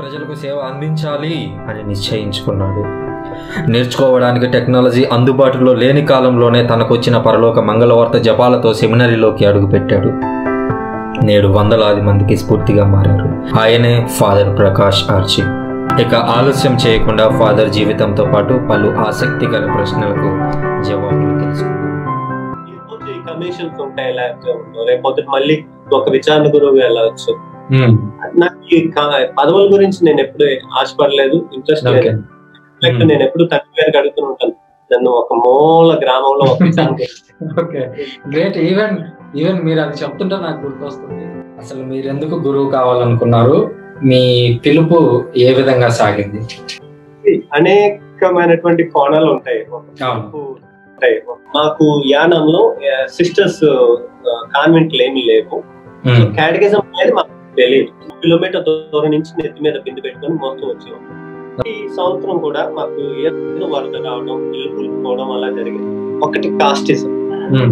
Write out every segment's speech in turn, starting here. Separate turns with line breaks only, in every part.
ప్రజలకు సేవ అందించాలి అని నిశ్చయించుకున్నాడు నేర్చుకోవడానికి టెక్నాలజీ అందుబాటులో లేని కాలంలోనే తనకొచ్చిన పరలోక మంగళవార్త జపాలతో సెమినరీలోకి అడుగుపెట్టాడు నేడు వందలాది మందికి స్ఫూర్తిగా మారారు ఆయనే ఫాదర్ ప్రకాష్ ఆర్చి ఇక ఆలస్యం చేయకుండా ఫాదర్ జీవితంతో పాటు పలు ఆసక్తికర ప్రశ్నలకు జవాబులు తెలుసుకుందాం
ఈరోజు ఈ కమిషన్స్ ఉంటాయి లేకపోతే రేపొద్దు మళ్ళీ ఒక విచారణ గురువు వెళ్ళవచ్చు నాకు ఈ కా- పదవుల గురించి నేను ఎప్పుడు ఆశపడలేదు ఇంట్రెస్ట్ లేదు లైక్ నేను ఎప్పుడు తండ్రి గారికి అడుగుతూ ఉంటాను నన్ను ఒక మూల గ్రామంలో ఒక విచారణ గురువు
ఓకే గ్రేట్ ఈవెన్ ఈవెన్ మీరు అది చెప్తుంటే నాకు గుర్తొస్తుంది అసలు మీరు ఎందుకు గురువు కావాలనుకున్నారు మీ పిలుపు ఏ విధంగా సాగింది
అనేకమైనటువంటి కోణాలు ఉంటాయి
అవును
ఉంటాయి మాకు యానంలో సిస్టర్స్ కాన్వెంట్లు ఏమీ లేవు
ఉమ్,
క్యాటగిజం అనేది మాకు తెలియదు కిలోమీటర్ దూరం నుంచి నెత్తి మీద బిందు పెట్టుకొని మోస్తూ వచ్చాము ఈ సంవత్సరం కూడా మాకు ఏదో వరద రావడం ఇల్లు కూలిపోవడం అలా జరిగింది ఒకటి కాస్టిజం
ఉమ్,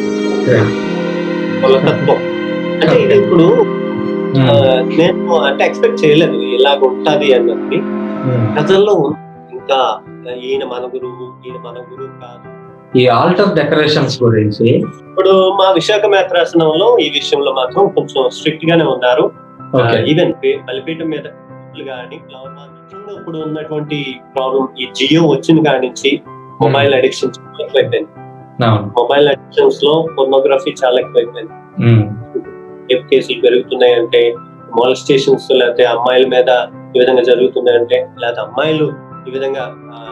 వాళ్ళ తత్వం అంటే ఇది ఇప్పుడు ఆ,
ఉమ్,
నేను అంటే ఎక్స్పెక్ట్ చేయలేదు ఇలాగ ఉంటది అన్నది
ఉమ్.
ప్రజల్లో ఉంది. ఇంకా ఈయన మన గురువు ఈయన మన గురువు కాదు
ఈ ఆల్టర్ డెకరేషన్స్ గురించి
ఇప్పుడు మా విశాఖ మేత్రాసనంలో ఈ విషయంలో మాత్రం కొంచెం స్ట్రిక్ట్ గానే ఉన్నారు
ఓకే
ఈవెన్ బలిపీఠం మీద కానీ ఫ్లవర్ చిన్న ఇప్పుడు ఉన్నటువంటి ప్రాబ్లం ఈ జియో వచ్చిన కాడి నుంచి మొబైల్ అడిక్షన్స్ ఎక్కువైపోయింది
అవును
మొబైల్ అడిక్షన్స్ లో పొర్నోగ్రఫీ చాలా ఎక్కువైపోయింది
ఉమ్,
రేప్ కేసులు పెరుగుతున్నాయంటే మాల్ స్టేషన్స్ లేకపోతే అమ్మాయిల మీద ఈ విధంగా జరుగుతున్నాయంటే లేకపోతే అమ్మాయిలు ఈ విధంగా ఆ,